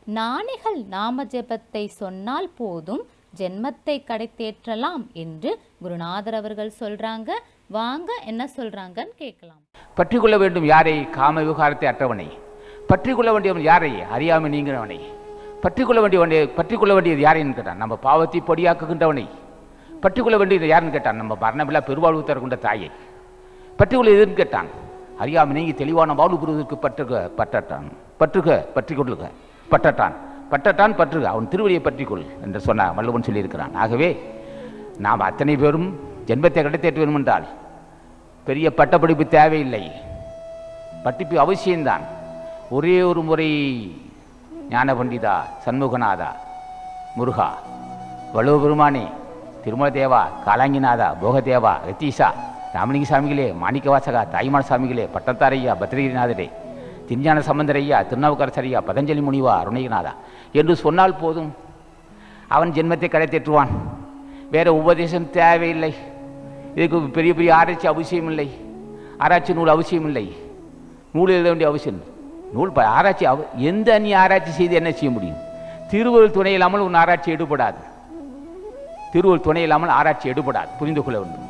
ஞானிகள் நாம ஜெபத்தை சொன்னால் போதும் ஜென்மத்தை கடைத்தேற்றலாம் என்று குருநாதர் அவர்கள் சொல்றாங்க வாங்க என்ன சொல்றாங்கன்னு கேட்கலாம் பற்றி கொள்ள வேண்டும் யாரை காம விவகாரத்தை அற்றவனை பற்றி கொள்ள வேண்டியவன் யாரை அறியாமை நீங்கிறவனை பற்றி கொள்ள வேண்டிய பற்றி கொள்ள வேண்டியது யாரைன்னு கேட்டான் நம்ம பாவத்தை பொடியாக்குகின்றவனை பற்றி கொள்ள வேண்டியது யாருன்னு கேட்டான் நம்ம மரணமில்லா பெருவாழ்வு தரகொண்ட தாயை பற்றி கொள்ள எதுன்னு கேட்டான் அறியாமை நீங்கி தெளிவான வாழ்வு பெறுவதற்கு பற்றுக பற்றட்டான் பற்றுக பற்றி கொள்ளுக பற்றட்டான் பற்றட்டான் பற்றுக அவன் திருவடியை பற்றிக்கொள் என்று சொன்ன வள்ளுவன் சொல்லியிருக்கிறான் ஆகவே நாம் அத்தனை பேரும் ஜென்மத்தை கிடைத்தேற்ற வேண்டும் என்றால் பெரிய பட்டப்படிப்பு தேவையில்லை பட்டிப்பு அவசியம்தான் ஒரே ஒரு முறை ஞான பண்டிதா சண்முகநாதா முருகா வலுவ பெருமானே திருமல தேவா காலாங்கிநாதா போகதேவா ரத்தீஷா ராமலிங்க சாமிகளே மாணிக்க வாசகா தாய்மான சாமிகளே பட்டத்தாரையா பத்ரகிரிநாதரே திருஞான சம்பந்தரையா திருநாவுக்கரசரையா பதஞ்சலி முனிவா அருணகிரிநாதா என்று சொன்னால் போதும் அவன் ஜென்மத்தை கடைத்தேற்றுவான் வேற உபதேசம் தேவையில்லை இதுக்கு பெரிய பெரிய ஆராய்ச்சி அவசியம் இல்லை ஆராய்ச்சி நூல் அவசியம் இல்லை நூல் எழுத வேண்டிய அவசியம் இல்லை. நூல் ப- ஆராய்ச்சி அவ எந்த நீ ஆராய்ச்சி செய்து என்ன செய்ய முடியும் திருவள்ளுவர் துணை இல்லாமல் உன் ஆராய்ச்சி எடுபடாது திருவள்ளுவர் துணை இல்லாமல் ஆராய்ச்சி எடுபடாது புரிந்து கொள்ள வேண்டும்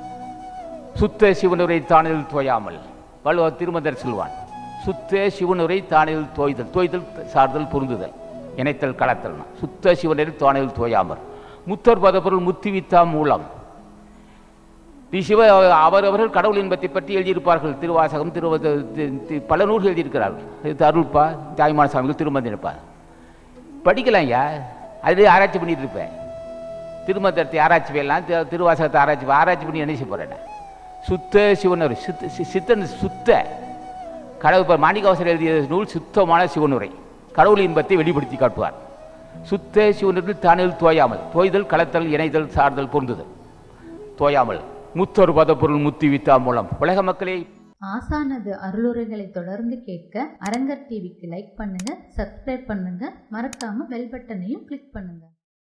சுத்த சிவனுரை தானில் தோயாமல் வள்ளுவர் திருமந்தர் சொல்வான் சுத்த சிவனுரை தானில் தோய்தல் தோய்தல் சார்தல் பொருந்துதல் இணைத்தல் கலத்தல் சுத்த சிவனில் தானில் தோயாமல் முத்தர் பதப்பொருள் முத்திவித்தா மூலம் தி சிவ அவர் அவர்கள் கடவுள் இன்பத்தை பற்றி எழுதியிருப்பார்கள் திருவாசகம் திரு தி- தி- பல நூல்கள் எழுதியிருக்கிறார்கள் இது அருள்பா தாய்மான சாமிகள் திருமந்திருப்பார் படிக்கலாம் ஐயா அது ஆராய்ச்சி பண்ணிட்டு இருப்பேன் திருமந்திரத்தை ஆராய்ச்சி பண்ணலாம் திரு- திருவாசகத்தை ஆராய்ச்சி ஆராய்ச்சி பண்ணி என்ன செய்ய போறேன் சுத்த சிவனுரை சுத்த சி- சித்தன் சுத்த கடவுள் இப்போ மாணிக்கவாசர் எழுதிய நூல் சுத்தமான சிவனுரை கடவுள் இன்பத்தை வெளிப்படுத்தி காட்டுவார் சுத்த சிவனில் தானில் தோயாமல் தோய்தல் கலத்தல் இணைதல் சார்தல் பொருந்துதல் தோயாமல் முத்தொரு பதப்பொருள் முத்தி வித்தா மூலம் உலக மக்களே ஆசானது அருளுரைகளை தொடர்ந்து கேட்க அரங்கர் டிவிக்கு லைக் பண்ணுங்க சப்ஸ்கிரைப் பண்ணுங்க மறக்காம பெல் பட்டனையும் கிளிக் பண்ணுங்க